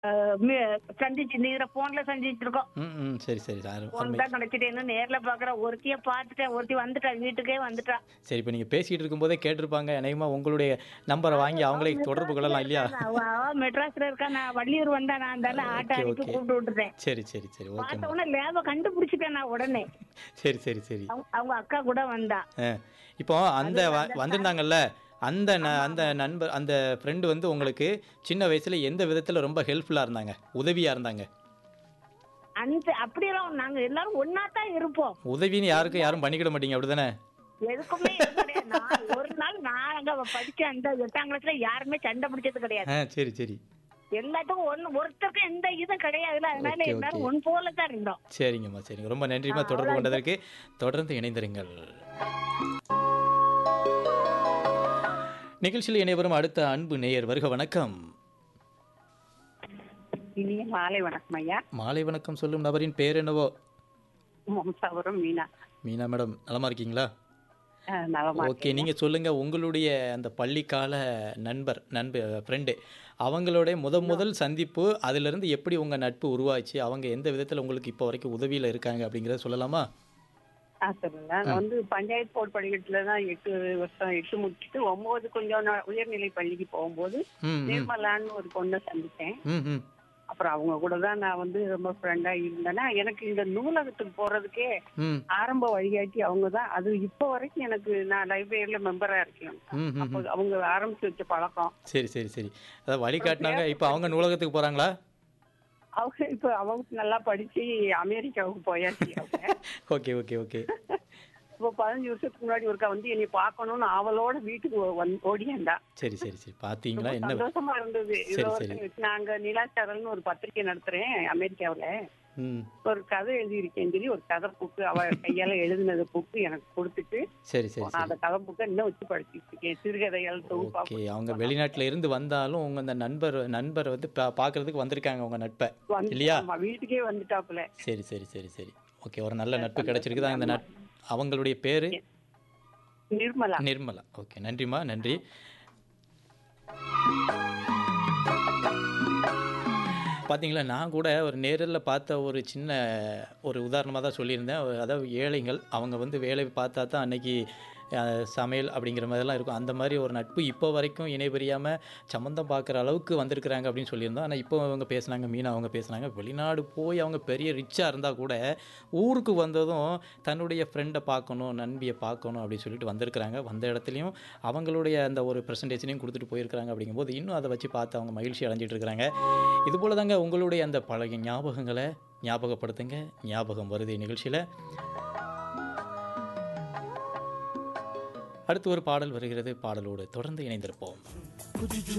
அஹ், மி- சந்திச்சு நீர போன்ல சந்திச்சிட்டு இருக்கோம் ம் ம் சரி சரி சார் போன் அருமை தான் கிடைச்சிட்டேன்னு நேர்ல பாக்குற ஒருத்திய பாத்துட்டேன் ஒருத்தி வந்துட்டா வீட்டுக்கே வந்துட்டா சரி இப்போ நீங்கள் பேசிகிட்டு இருக்கும்போதே கேட்டிருப்பாங்க அநேகமாக உங்களுடைய நம்பரை வாங்கி அவங்களே தொடர்பு கொள்ளலாம் இல்லையா அவ அவ மெட்ராஸ்ல இருக்கா நான் வள்ளியூர் வந்தா நான் இருந்தாலும் ஆட்டோ ஓகே, அனுப்பி ஓகே. கூப்பிட்டு விட்டுட்டேன் சரி சரி சரி ஓகே பார்த்த உடனே லேப கண்டுபிடிச்சிட்டேன் நான் உடனே சரி சரி சரி அவங்க அவங்க அக்கா கூட வந்தா ஆ இப்போ அந்த வ- வந்திருந்தாங்கல்ல அந்த ந- அந்த நண்பர் அந்த ஃப்ரெண்டு வந்து உங்களுக்கு சின்ன வயசுல எந்த விதத்தில் ரொம்ப ஹெல்ப்ஃபுல்லாக இருந்தாங்க உதவியாக இருந்தாங்க அந்த அப்படியெல்லாம் நாங்க எல்லாரும் ஒன்னா தான் இருப்போம் உதவின்னு யாருக்கும் யாரும் பண்ணிக்கிட மாட்டீங்க அப்படிதானே எதுக்குமே இது கிடையாது. நான் ஒரு நாள் நான் அங்க படிச்ச அந்த எட்டாம் கிளாஸ்ல யாருமே சண்டை பிடிச்சது கிடையாது ஆ சரி சரி எல்லாத்துக்கும் ஒண்ணு ஒருத்தருக்கும் எந்த இதுவும் கிடையாதுல்ல அதனால ஓகே, எல்லாரும் ஓகே. ஒன் போல தான் இருந்தோம் சரிங்கம்மா சரிங்க ரொம்ப நன்றிம்மா ஆ, தொடர்பு அவ்வளவு கொண்டதற்கு தொடர்ந்து இணைந்திருங்கள் நிகழ்ச்சியில் இணைவரும் அடுத்த அன்பு நேயர் வருக வணக்கம் இனிய மாலை வணக்கம் ஐயா மாலை வணக்கம் சொல்லும் நபரின் பேர் என்னவோ மம்சாபுரம் மீனா மீனா மேடம் நலமா இருக்கீங்களா அஹ், நலமா ஓகே நீங்க சொல்லுங்க உங்களுடைய அந்த பள்ளிக்கால நண்பர் நண்பர் ஃப்ரெண்டு அவங்களுடைய முத முதல் சந்திப்பு அதுல இருந்து எப்படி உங்க நட்பு உருவாச்சு அவங்க எந்த விதத்துல உங்களுக்கு இப்போ வரைக்கும் உதவியில இருக்காங்க அப்படிங்கறத சொல்லலாமா ஆ சொல்லுங்க நான் வந்து பஞ்சாயத்து போர்டு படிக்கட்டுல தான் எட்டு வருஷம் எட்டு முடிச்சுட்டு ஒன்பது கொஞ்சம் நான் உயர்நிலை பள்ளிக்கு போகும்போது ம் ம் நிர்மலான்னு ஒரு பொண்ணை சந்திச்சேன் ம் ம் அப்புறம் அவங்க கூட தான் நான் வந்து ரொம்ப ஃப்ரெண்டா இருந்தேன்னா எனக்கு இந்த நூலகத்துக்கு போறதுக்கே ம் ஆரம்ப வழிகாட்டி அவங்க தான் அது இப்போ வரைக்கும் எனக்கு நான் லைப்ரரியில மெம்பரா இருக்கேன் ம் ம் அப்போ அவங்க ஆரம்பிச்சு வச்ச பழக்கம் சரி சரி சரி அதாவது வழிகாட்டினாங்க இப்போ அவங்க நூலகத்துக்கு போறாங்களா அவங்க இப்போ அவங்க நல்லா படிச்சு அமெரிக்காவுக்கு போயாச்சு அவங்க ஓகே ஓகே ஓகே இப்போ பதினஞ்சு வருஷத்துக்கு முன்னாடி ஒருக்கா வந்து என்னை பார்க்கணும்னு அவளோட வீட்டுக்கு ஓ- வந்து ஓடியாண்டா சரி சரி சரி பாத்தீங்களா என்ன சந்தோஷமா இருந்தது சரி, இதுல சரி. ஒருத்தங்க நாங்க நிலாச்சாரல்னு ஒரு பத்திரிக்கை நடத்துறேன் அமெரிக்காவுல ம் ஒரு கதை எழுதியிருக்கேன்னு சொல்லி ஒரு கதை புக்கு அவ கையால எழுதினது புக்கு எனக்கு கொடுத்துட்டு சரி சரி நான் சரி அந்த கதை புக்கை இன்னும் வச்சு படிச்சுட்டு இருக்கேன் சிறுகதைகள் தொகுப்பா ஓகே அவங்க வெளிநாட்டுல இருந்து வந்தாலும் உங்க அந்த நண்பர் நண்பர் வந்து பா- பார்க்கறதுக்கு வந்திருக்காங்க உங்க நட்பை வந்து இல்லையா ஆமா, வீட்டுக்கே வந்துட்டாப்புல சரி சரி சரி சரி ஓகே ஒரு நல்ல நட்பு கிடைச்சிருக்குதா இந்த நட் அவங்களுடைய பேரு நிர்மலா நிர்மலா ஓகே நன்றிம்மா நன்றி பார்த்தீங்களா நான் கூட ஒரு நேரில் பார்த்த ஒரு சின்ன ஒரு உதாரணமாக தான் சொல்லியிருந்தேன் அதாவது ஏழைகள் அவங்க வந்து வேலை பார்த்தா தான் அன்னைக்கு அஹ், சமையல் அப்படிங்கிற மாதிரிலாம் இருக்கும் அந்த மாதிரி ஒரு நட்பு இப்போ வரைக்கும் இணை பிரியாமல் சம்மந்தம் பார்க்குற அளவுக்கு வந்திருக்கிறாங்க அப்படின்னு சொல்லியிருந்தோம் ஆனால் இப்போ அவங்க பேசுனாங்க மீனா அவங்க பேசுனாங்க வெளிநாடு போய் அவங்க பெரிய ரிச்சாக இருந்தால் கூட ஊருக்கு வந்ததும் தன்னுடைய ஃப்ரெண்டை பார்க்கணும் நண்பியை பார்க்கணும் அப்படின்னு சொல்லிட்டு வந்திருக்கிறாங்க வந்த இடத்துலையும் அவங்களுடைய அந்த ஒரு ப்ரெசன்டேஷனையும் கொடுத்துட்டு போயிருக்கிறாங்க அப்படிங்கும்போது இன்னும் அதை வச்சு பார்த்து அவங்க மகிழ்ச்சி அடைஞ்சிட்டு இருக்கிறாங்க இது போல தாங்க உங்களுடைய அந்த பழைய ஞாபகங்களை ஞாபகப்படுத்துங்க ஞாபகம் வருது நிகழ்ச்சியில் அடுத்து ஒரு பாடல் வருகிறது பாடலோடு தொடர்ந்து இணைந்திருப்போம்